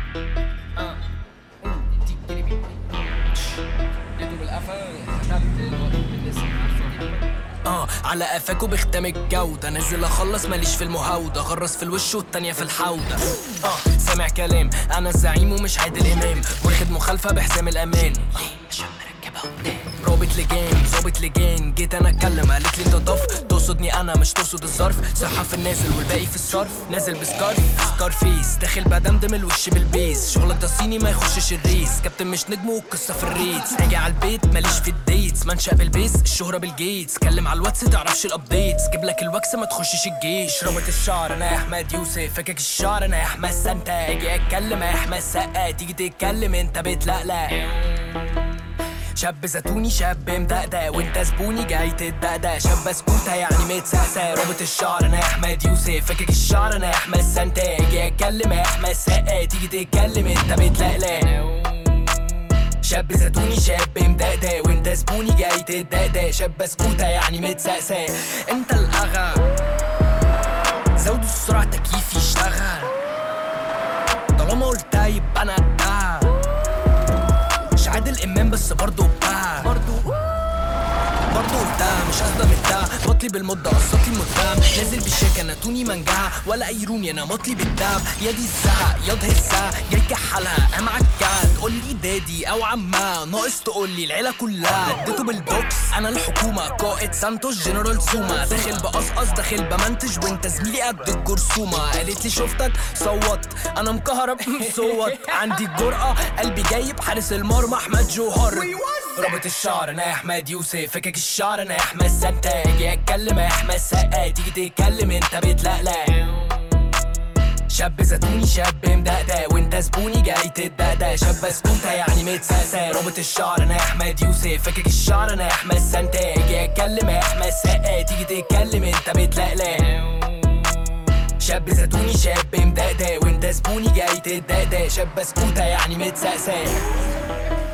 اه أم، تيك تيري بي. ادوا بالقفا ختمت الناس عارفة دي. اه على قفاكو بختام الجودة نازل اخلص ماليش في المهاودة غرس في الوش والتانية في الحوضة اه سامع كلام انا الزعيم ومش عادل امام واخد مخالفة بحزام الامان عشان مركبها قدام رابط لجان ظابط لجان جيت انا اتكلم قالت لي انت ضف تقصدني انا مش تقصد الظرف صحة في النازل والباقي في الصرف نازل بسكارف سكار فيس داخل بدمدم الوش بالبيس شغلك ده صيني ما يخشش الريس كابتن مش نجم والقصة في الريتس اجي على البيت ماليش في الديتس منشأ بالبيس الشهرة بالجيتس كلم على الواتس تعرفش الابديتس جيب لك الوكس ما تخشش الجيش ربط الشعر انا يا احمد يوسف فكك الشعر انا يا احمد سانتا اجي اتكلم يا احمد سقا تيجي تتكلم انت بتلقلق شاب زيتوني شاب مدقدق وانت زبوني جاي تدقدق شاب سكوتة يعني متسقسق رابط الشعر انا يا احمد يوسف فكك الشعر انا يا احمد سانتا اجي اتكلم يا احمد سقا تيجي تتكلم انت بتلقلق شاب زيتوني شاب مدقدق وانت زبوني جاي تدقدق شاب سكوتة يعني متسقسق انت الاغا زودوا السرعة تكييف يشتغل طالما قلتها يبقى انا قدها مش عادل امام بس برضه بقى برضه برضه قلتها مش قصدي متها مطلي بالمدة قصتلي المتهم نازل بالشيكة انا توني منجها ولا اي روني انا مطلي بالدهب يا دي الزهق يا هزها جاي كحلها قام عالجهد قول لي دادي او عمها ناقص تقول لي العيلة كلها اديته بالبوكس انا الحكومة قائد سانتوس جنرال سوما داخل بقصقص داخل بمنتج وانت زميلي قد الجرثومة قالت لي شفتك صوت انا مكهرب صوت عندي الجرأة قلبي جايب حارس المرمى احمد جوهر رابط الشعر انا يا احمد يوسف فكك الشعر انا يا احمد سانتا اجي اتكلم يا احمد سقا تيجي تتكلم انت بتلقلق شاب زيتوني شاب مدقدق وانت زبوني جاي تدقدق شاب سكوتة يعني متسقسق رابط الشعر انا يا احمد يوسف فكك الشعر انا يا احمد سانتا اجي اتكلم يا احمد سقا تيجي تتكلم انت بتلقلق شاب زيتوني شاب مدقدق وانت زبوني جاي تدقدق شاب سكوتة يعني متسقسق